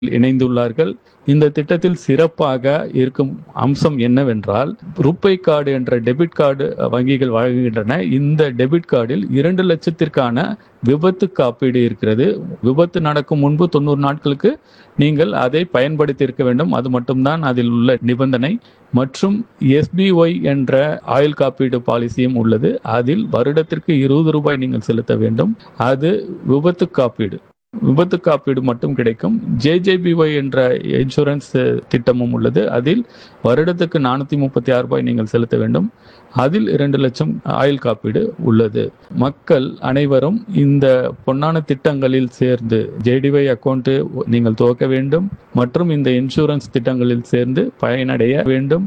இணைந்துள்ளார்கள் இந்த திட்டத்தில் சிறப்பாக இருக்கும் அம்சம் என்னவென்றால் ருப்பை கார்டு என்ற டெபிட் கார்டு வங்கிகள் வழங்குகின்றன இந்த டெபிட் கார்டில் இரண்டு லட்சத்திற்கான விபத்து காப்பீடு இருக்கிறது விபத்து நடக்கும் முன்பு தொண்ணூறு நாட்களுக்கு நீங்கள் அதை பயன்படுத்தி இருக்க வேண்டும் அது மட்டும்தான் அதில் உள்ள நிபந்தனை மற்றும் எஸ்பிஒய் என்ற ஆயுள் காப்பீடு பாலிசியும் உள்ளது அதில் வருடத்திற்கு இருபது ரூபாய் நீங்கள் செலுத்த வேண்டும் அது விபத்து காப்பீடு விபத்து காப்பீடு மட்டும் கிடைக்கும் ஜேஜேபிஒய் என்ற இன்சூரன்ஸ் திட்டமும் உள்ளது அதில் வருடத்துக்கு நானூத்தி முப்பத்தி ஆறு ரூபாய் நீங்கள் செலுத்த வேண்டும் அதில் இரண்டு லட்சம் ஆயுள் காப்பீடு உள்ளது மக்கள் அனைவரும் இந்த பொன்னான திட்டங்களில் சேர்ந்து ஜேடிஒய் அக்கௌண்ட் நீங்கள் துவக்க வேண்டும் மற்றும் இந்த இன்சூரன்ஸ் திட்டங்களில் சேர்ந்து பயனடைய வேண்டும்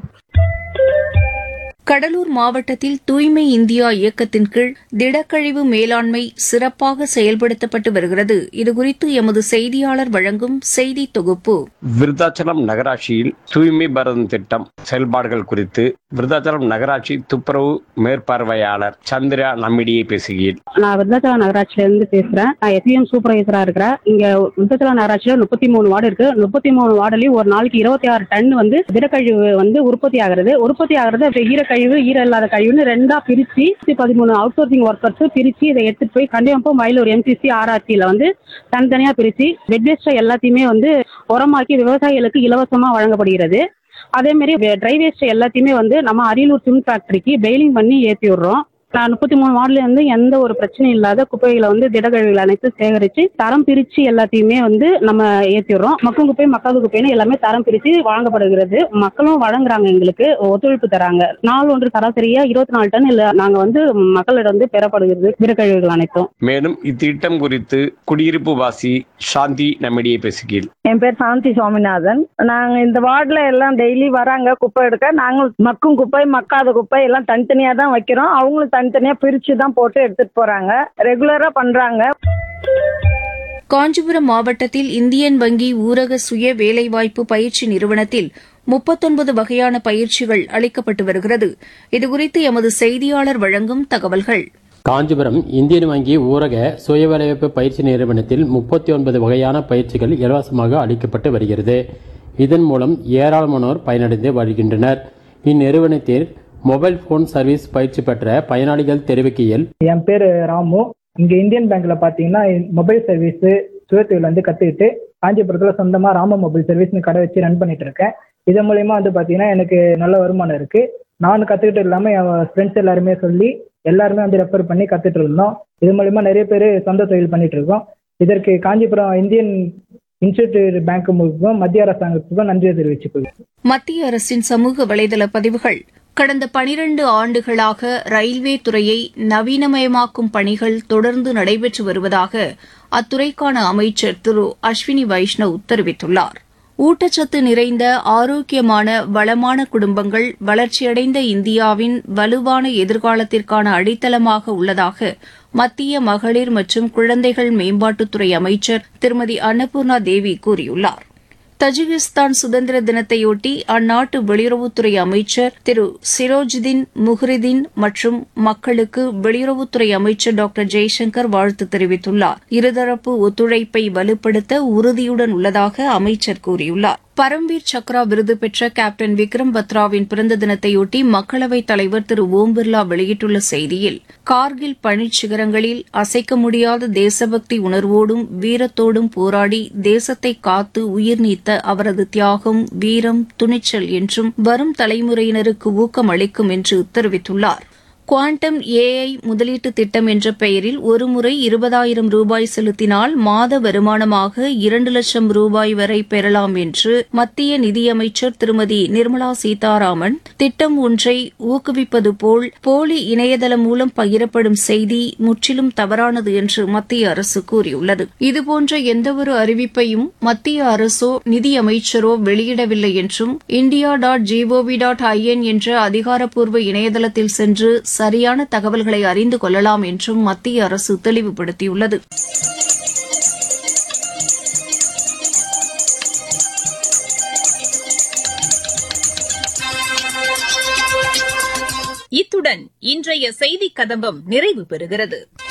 கடலூர் மாவட்டத்தில் தூய்மை இந்தியா இயக்கத்தின் கீழ் திடக்கழிவு மேலாண்மை சிறப்பாக செயல்படுத்தப்பட்டு வருகிறது இதுகுறித்து எமது செய்தியாளர் வழங்கும் செய்தி தொகுப்பு விருத்தாச்சலம் நகராட்சியில் தூய்மை பாரதம் திட்டம் செயல்பாடுகள் குறித்து விருத்தாச்சலம் நகராட்சி துப்புரவு மேற்பார்வையாளர் சந்திரா நம்மிடையே பேசுகையில் நான் விருத்தாச்சலம் நகராட்சியில இருந்து பேசுறேன் நான் எஸ்பிஎம் சூப்பர்வைசரா இருக்கிறேன் இங்க விருத்தாச்சலம் நகராட்சியில முப்பத்தி மூணு வார்டு இருக்கு முப்பத்தி மூணு வார்டுலயும் ஒரு நாளைக்கு இருபத்தி ஆறு டன் வந்து திடக்கழிவு வந்து உற்பத்தி ஆகுறது உற்பத்தி ஆகுறது அப்ப ஈரக்கழிவு ஈர இல்லாத கழிவுன்னு ரெண்டா பிரிச்சு பதிமூணு அவுட் சோர்சிங் ஒர்க்கர்ஸ் பிரிச்சு இதை எடுத்துட்டு போய் கண்டிப்பா வயலூர் எம்சிசி ஆர்ஆர்சியில வந்து தனித்தனியா பிரிச்சு வெட் வேஸ்ட் எல்லாத்தையுமே வந்து உரமாக்கி விவசாயிகளுக்கு இலவசமா வழங்கப்படுகிறது அதே மாதிரி ட்ரை வேஸ்ட் எல்லாத்தையுமே வந்து நம்ம அரியலூர் சிம் ஃபேக்டரிக்கு பெயிலிங் பண்ணி ஏற்றி விடுறோம் நான் முப்பத்தி மூணு வார்டுல இருந்து எந்த ஒரு பிரச்சனையும் இல்லாத குப்பைகளை வந்து திடக்கழிவுகள் அனைத்தும் சேகரிச்சு தரம் பிரிச்சு எல்லாத்தையுமே வந்து நம்ம ஏற்றிடுறோம் மக்கும் குப்பை மக்காத குப்பைன்னு எல்லாமே தரம் பிரிச்சு வழங்கப்படுகிறது மக்களும் வழங்குறாங்க எங்களுக்கு ஒத்துழைப்பு தராங்க நாள் ஒன்று சராசரியா இருபத்தி நாலு டன் இல்ல நாங்க வந்து மக்களிடம் வந்து பெறப்படுகிறது திடக்கழிவுகள் அனைத்தும் மேலும் இத்திட்டம் குறித்து குடியிருப்பு வாசி சாந்தி நம்மிடையே பேசுகையில் என் பேர் சாந்தி சுவாமிநாதன் நாங்க இந்த வார்டுல எல்லாம் டெய்லி வராங்க குப்பை எடுக்க நாங்கள் மக்கும் குப்பை மக்காத குப்பை எல்லாம் தனித்தனியா தான் வைக்கிறோம் அவங்களும் தனித்தனியா பிரிச்சு தான் போட்டு எடுத்துட்டு போறாங்க ரெகுலரா பண்றாங்க காஞ்சிபுரம் மாவட்டத்தில் இந்தியன் வங்கி ஊரக சுய வேலைவாய்ப்பு பயிற்சி நிறுவனத்தில் முப்பத்தொன்பது வகையான பயிற்சிகள் அளிக்கப்பட்டு வருகிறது இதுகுறித்து எமது செய்தியாளர் வழங்கும் தகவல்கள் காஞ்சிபுரம் இந்தியன் வங்கி ஊரக சுய வேலைவாய்ப்பு பயிற்சி நிறுவனத்தில் முப்பத்தி ஒன்பது வகையான பயிற்சிகள் இலவசமாக அளிக்கப்பட்டு வருகிறது இதன் மூலம் ஏராளமானோர் பயனடைந்து வருகின்றனர் இந்நிறுவனத்தில் மொபைல் போன் சர்வீஸ் பயிற்சி பெற்ற பயனாளிகள் தெரிவிக்கையில் என் பேர் ராமு இங்க இந்தியன் பேங்க்ல பாத்தீங்கன்னா மொபைல் சர்வீஸ் சுயத்தொழில் வந்து கத்துக்கிட்டு காஞ்சிபுரத்துல சொந்தமா ராம மொபைல் சர்வீஸ்னு கடை வச்சு ரன் பண்ணிட்டு இருக்கேன் இதன் மூலியமா வந்து பாத்தீங்கன்னா எனக்கு நல்ல வருமானம் இருக்கு நான் கத்துக்கிட்டு இல்லாம என் ஃப்ரெண்ட்ஸ் எல்லாருமே சொல்லி எல்லாருமே வந்து ரெஃபர் பண்ணி கத்துட்டு இருந்தோம் இது மூலியமா நிறைய பேர் சொந்த தொழில் பண்ணிட்டு இருக்கோம் இதற்கு காஞ்சிபுரம் இந்தியன் இன்ஸ்டிடியூட் பேங்க் மூலமும் மத்திய அரசாங்கத்துக்கும் நன்றியை தெரிவிச்சுக்கொள்கிறேன் மத்திய அரசின் சமூக வலைதள பதிவுகள் கடந்த பனிரண்டு ஆண்டுகளாக ரயில்வே துறையை நவீனமயமாக்கும் பணிகள் தொடர்ந்து நடைபெற்று வருவதாக அத்துறைக்கான அமைச்சர் திரு அஸ்வினி வைஷ்ணவ் தெரிவித்துள்ளார் ஊட்டச்சத்து நிறைந்த ஆரோக்கியமான வளமான குடும்பங்கள் வளர்ச்சியடைந்த இந்தியாவின் வலுவான எதிர்காலத்திற்கான அடித்தளமாக உள்ளதாக மத்திய மகளிர் மற்றும் குழந்தைகள் மேம்பாட்டுத்துறை அமைச்சர் திருமதி அன்னபூர்ணா தேவி கூறியுள்ளார் தஜிகிஸ்தான் சுதந்திர தினத்தையொட்டி அந்நாட்டு வெளியுறவுத்துறை அமைச்சர் திரு சிரோஜுதீன் முஹ்ரிதீன் மற்றும் மக்களுக்கு வெளியுறவுத்துறை அமைச்சர் டாக்டர் ஜெய்சங்கர் வாழ்த்து தெரிவித்துள்ளார் இருதரப்பு ஒத்துழைப்பை வலுப்படுத்த உறுதியுடன் உள்ளதாக அமைச்சர் கூறியுள்ளார் பரம்வீர் சக்ரா விருது பெற்ற கேப்டன் விக்ரம் பத்ராவின் பிறந்த தினத்தையொட்டி மக்களவைத் தலைவர் திரு ஓம் பிர்லா வெளியிட்டுள்ள செய்தியில் கார்கில் பனிச்சிகரங்களில் அசைக்க முடியாத தேசபக்தி உணர்வோடும் வீரத்தோடும் போராடி தேசத்தை காத்து உயிர் நீத்த அவரது தியாகம் வீரம் துணிச்சல் என்றும் வரும் தலைமுறையினருக்கு ஊக்கம் அளிக்கும் என்று தெரிவித்துள்ளார் குவாண்டம் ஏஐ முதலீட்டு திட்டம் என்ற பெயரில் ஒருமுறை இருபதாயிரம் ரூபாய் செலுத்தினால் மாத வருமானமாக இரண்டு லட்சம் ரூபாய் வரை பெறலாம் என்று மத்திய நிதியமைச்சர் திருமதி நிர்மலா சீதாராமன் திட்டம் ஒன்றை ஊக்குவிப்பது போல் போலி இணையதளம் மூலம் பகிரப்படும் செய்தி முற்றிலும் தவறானது என்று மத்திய அரசு கூறியுள்ளது இதுபோன்ற எந்தவொரு அறிவிப்பையும் மத்திய அரசோ நிதியமைச்சரோ வெளியிடவில்லை என்றும் India dot GOV dot IN என்ற அதிகாரப்பூர்வ இணையதளத்தில் சென்று சரியான தகவல்களை அறிந்து கொள்ளலாம் என்றும் மத்திய அரசு தெளிவுபடுத்தியுள்ளது இத்துடன் இன்றைய செய்திக் கதம்பம் நிறைவு பெறுகிறது